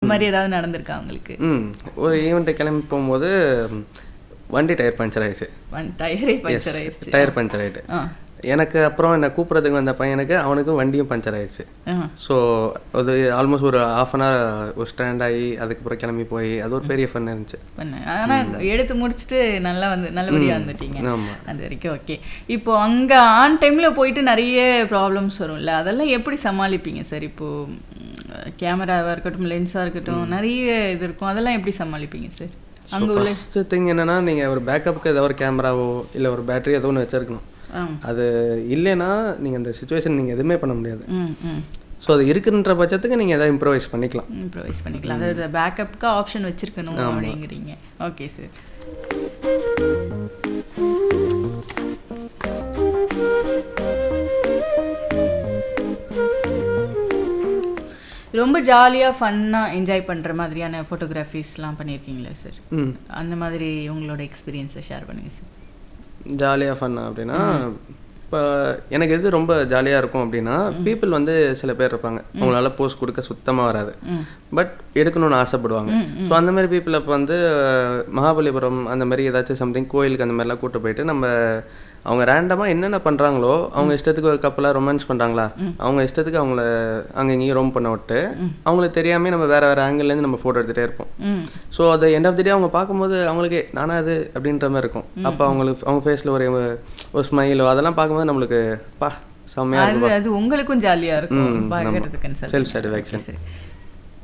மாதிரி ஏதாவது நடந்திருக்கா உங்களுக்கு ம் ஒரு ஈவெண்ட்டு கிளம்பி போகும்போது ம், வண்டி டயர் பஞ்சர் ஆயிடுச்சு டயரே பஞ்சர் ஆயிடுச்சு டயர் பஞ்சர் ஆயிட்டு ஆ எனக்கு அப்புறம் என்னை கூப்பிட்றதுக்கு வந்த பையனுக்கு அவனுக்கும் வண்டியும் பஞ்சர் ஆயிடுச்சு ஆ ஸோ அது ஆல்மோஸ்ட் ஒரு ஆஃப் அன் ஹவர் ஒரு ஸ்டாண்ட் ஆகி அதுக்கப்புறம் கிளம்பி போய் அது ஒரு பெரிய ஃபன் இருந்துச்சு பண்ணேன் ஆனா எடுத்து முடிச்சுட்டு நல்லா வந்து நல்லபடியா வந்துட்டீங்க ஆமா. அது வரைக்கும் ஓகே இப்போ அங்க ஆன் டைம்ல போயிட்டு நிறைய ப்ராப்ளம்ஸ் வரும்ல அதெல்லாம் எப்படி சமாளிப்பீங்க சார் இப்போ கேமராவா இருக்கட்டும் லென்ஸா இருக்கட்டும் நிறைய இது இருக்கும் அதெல்லாம் எப்படி சமாளிப்பீங்க சார் அங்க உள்ள ஃபஸ்ட்டு திங் என்னன்னா நீங்கள் ஒரு பேக்கப்புக்கு ஏதோ ஒரு கேமராவோ இல்லை ஒரு பேட்டரி ஏதோ ஒன்று வச்சிருக்கணும் ஆ அது இல்லைன்னா நீங்கள் அந்த சுச்சுவேஷன் நீங்கள் எதுவுமே பண்ண முடியாது ம் ம் ஸோ அது இருக்குன்ற பட்சத்துக்கு நீங்கள் எதாவது இம்ப்ரவைஸ் பண்ணிக்கலாம் இம்ப்ரவைஸ் பண்ணிக்கலாம் அதாவது பேக்கப்புக்கு ஆப்ஷன் வச்சிருக்கணும் அப்படிங்கிறீங்க ஓகே சார் ரொம்ப ஜாலியாக ஃபன்னாக என்ஜாய் பண்ணுற மாதிரியான ஃபோட்டோகிராஃபிஸ்லாம் பண்ணியிருக்கீங்களா சார் ம் அந்த மாதிரி உங்களோட எக்ஸ்பீரியன்ஸை ஷேர் பண்ணுங்க சார் ஜாலியாக ஃபன் அப்படின்னா இப்போ எனக்கு எது ரொம்ப ஜாலியாக இருக்கும் அப்படின்னா பீப்புள் வந்து சில பேர் இருப்பாங்க அவங்களால போஸ்ட் கொடுக்க சுத்தமாக வராது ம் பட் எடுக்கணும்னு ஆசைப்படுவாங்க ஸோ அந்த மாதிரி பீப்புள் அப்போ வந்து அஹ், மகாபலிபுரம் அந்த மாதிரி ஏதாச்சும் சம்திங் கோயிலுக்கு அந்த மாதிரிலாம் கூட்டு போயிட்டு நம்ம அவங்க ரேண்டமாக என்னென்ன பண்ணுறாங்களோ அவங்க இஷ்டத்துக்கு ஒரு கப்பலாக ரொமான்ஸ் பண்ணுறாங்களா அவங்க இஷ்டத்துக்கு அவங்கள அங்கே இங்கேயும் ரோம் பண்ண விட்டு அவங்களுக்கு தெரியாமல் நம்ம வேறு வேறு ஆங்கிள்லேருந்து நம்ம ஃபோட்டோ எடுத்துகிட்டே இருப்போம் ம் ஸோ அது எண்ட் ஆஃப் தி டே அவங்க பார்க்கும்போது அவங்களுக்கே நானா அது அப்படின்ற மாதிரி இருக்கும் அப்போ அவங்களுக்கு அவங்க ஃபேஸில் ஒரு ஒரு ஸ்மைலோ அதெல்லாம் பார்க்கும்போது நம்மளுக்கு பா செம்மையாக அது அது உங்களுக்கும் ஜாலியாக இருக்கும் ம், ஆமா. பார்க்கறதுக்குன்னு சொல்லி Self satisfaction. சரி